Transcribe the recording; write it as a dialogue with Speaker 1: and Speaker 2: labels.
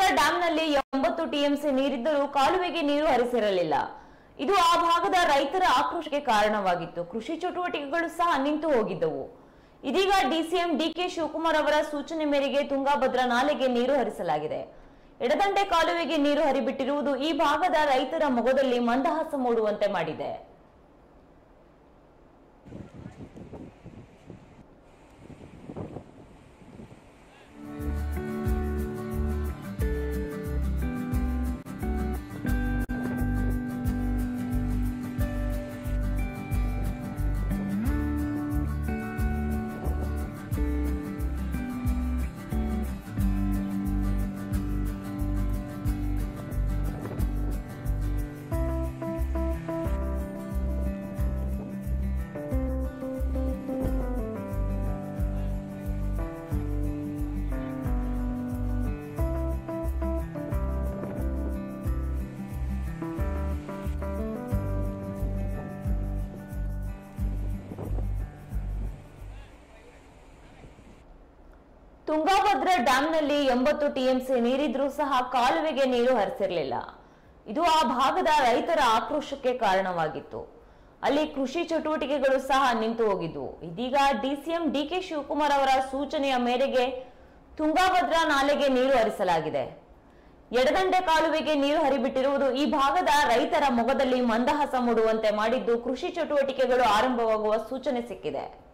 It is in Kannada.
Speaker 1: ಡ್ಯಾಂನಲ್ಲಿ ಎಂಬತ್ತು ಟಿಎಂಸಿ ನೀರಿದ್ದರೂ ಕಾಲುವೆಗೆ ನೀರು ಹರಿಸಿರಲಿಲ್ಲ ಇದು ಆ ಭಾಗದ ರೈತರ ಆಕ್ರೋಶಕ್ಕೆ ಕಾರಣವಾಗಿತ್ತು ಕೃಷಿ ಚಟುವಟಿಕೆಗಳು ಸಹ ನಿಂತು ಹೋಗಿದ್ದವು ಇದೀಗ ಡಿಸಿಎಂ ಡಿಕೆ ಶಿವಕುಮಾರ್ ಅವರ ಸೂಚನೆ ಮೇರೆಗೆ ತುಂಗಾಭದ್ರಾ ನಾಲೆಗೆ ನೀರು ಹರಿಸಲಾಗಿದೆ ಎಡದಂಡೆ ಕಾಲುವೆಗೆ ನೀರು ಹರಿಬಿಟ್ಟಿರುವುದು ಈ ಭಾಗದ ರೈತರ ಮೊಗದಲ್ಲಿ ಮಂದಹಾಸ ಮೂಡುವಂತೆ ಮಾಡಿದೆ ತುಂಗಾಭದ್ರಾ ಡ್ಯಾಂನಲ್ಲಿ ಎಂಬತ್ತು ಟಿಎಂಸಿ ನೀರಿದ್ರೂ ಸಹ ಕಾಲುವೆಗೆ ನೀರು ಹರಿಸಿರಲಿಲ್ಲ ಇದು ಆ ಭಾಗದ ರೈತರ ಆಕ್ರೋಶಕ್ಕೆ ಕಾರಣವಾಗಿತ್ತು ಅಲ್ಲಿ ಕೃಷಿ ಚಟುವಟಿಕೆಗಳು ಸಹ ನಿಂತು ಹೋಗಿದ್ವು ಇದೀಗ ಡಿಸಿಎಂ ಡಿಕೆ ಶಿವಕುಮಾರ್ ಅವರ ಸೂಚನೆಯ ಮೇರೆಗೆ ತುಂಗಾಭದ್ರಾ ನಾಲೆಗೆ ನೀರು ಹರಿಸಲಾಗಿದೆ ಎಡದಂಡೆ ಕಾಲುವೆಗೆ ನೀರು ಹರಿಬಿಟ್ಟಿರುವುದು ಈ ಭಾಗದ ರೈತರ ಮೊಗದಲ್ಲಿ ಮಂದಹಾಸ ಮೂಡುವಂತೆ ಮಾಡಿದ್ದು ಕೃಷಿ ಚಟುವಟಿಕೆಗಳು ಆರಂಭವಾಗುವ ಸೂಚನೆ ಸಿಕ್ಕಿದೆ